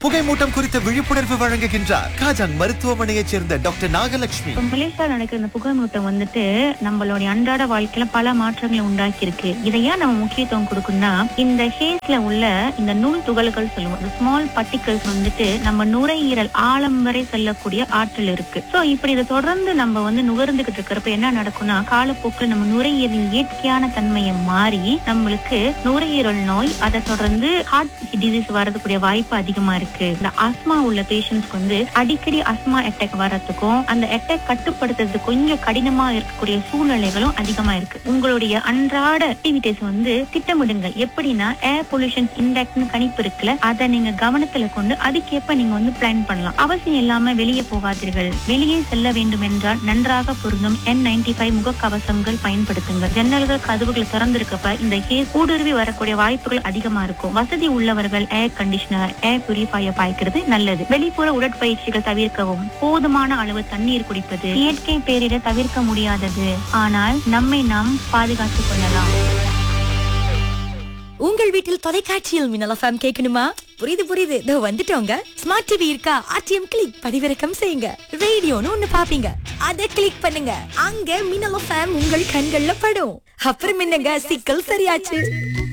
புகைமூட்டம் குறித்த விழிப்புணர்வு வழங்குகின்றார் காஜாங் மருத்துவமனையைச் சேர்ந்த டாக்டர் நாகலட்சுமி இப்ப மலேசியால நடக்கிற இந்த புகைமூட்டம் வந்துட்டு நம்மளுடைய அன்றாட வாழ்க்கையில பல மாற்றங்களை உண்டாக்கி இருக்கு இதை ஏன் நம்ம முக்கியத்துவம் கொடுக்கணும்னா இந்த ஹேஸ்ல உள்ள இந்த நுண் துகள்கள் சொல்லுவோம் இந்த ஸ்மால் பார்ட்டிகல்ஸ் வந்துட்டு நம்ம நுரையீரல் ஆழம் வரை செல்லக்கூடிய ஆற்றல் இருக்கு சோ இப்படி இதை தொடர்ந்து நம்ம வந்து நுகர்ந்துகிட்டு இருக்கிறப்ப என்ன நடக்கும்னா காலப்போக்கில் நம்ம நுரையீரலின் இயற்கையான தன்மையை மாறி நம்மளுக்கு நுரையீரல் நோய் அதை தொடர்ந்து ஹார்ட் டிசீஸ் வரதுக்குரிய வாய்ப்பு அதிகமா இருக்கு இந்த ஆஸ்மா உள்ள பேஷண்ட்ஸ்க்கு வந்து அடிக்கடி அஸ்மா அட்டாக் வர்றதுக்கும் அந்த அட்டாக் கட்டுப்படுத்துறது கொஞ்சம் கடினமா இருக்கக்கூடிய சூழ்நிலைகளும் அதிகமா இருக்கு உங்களுடைய அன்றாட ஆக்டிவிட்டிஸ் வந்து திட்டமிடுங்கள் எப்படின்னா ஏர் பொல்யூஷன் இண்டெக்ட்னு கணிப்பு இருக்குல்ல அதை நீங்க கவனத்துல கொண்டு அதுக்கேற்ப நீங்க வந்து பிளான் பண்ணலாம் அவசியம் இல்லாம வெளியே போகாதீர்கள் வெளியே செல்ல வேண்டும் என்றால் நன்றாக பொருந்தும் என் நைன்டி ஃபைவ் முகக்கவசங்கள் பயன்படுத்துங்கள் ஜன்னல்கள் கதவுகள் திறந்திருக்கப்ப இந்த கேஸ் ஊடுருவி வரக்கூடிய வாய்ப்புகள் அதிகமா இருக்கும் வசதி உள்ளவர்கள் ஏர் கண்டிஷனர் ஏர் பியூரிஃபையர் பாய்க்கிறது நல்லது வெளிப்புற உடற்பயிற்சிகள் தவிர்க்கவும் போதுமான அளவு தண்ணீர் குடிப்பது இயற்கை பேரிட தவிர்க்க முடியாதது ஆனால் நம்மை நாம் பாதுகாத்துக் கொள்ளலாம் உங்கள் வீட்டில் தொலைக்காட்சியில் மின்னல் எஃப்எம் கேட்கணுமா புரியுது புரியுது இதோ வந்துட்டோங்க ஸ்மார்ட் டிவி இருக்கா ஆர்டிஎம் கிளிக் பதிவிறக்கம் செய்யுங்க ரேடியோன்னு ஒண்ணு பாப்பீங்க அத கிளிக் பண்ணுங்க அங்க மின்னல் எஃப்எம் உங்கள் கண்கள்ல படும் அப்புறம் என்னங்க சிக்கல் சரியாச்சு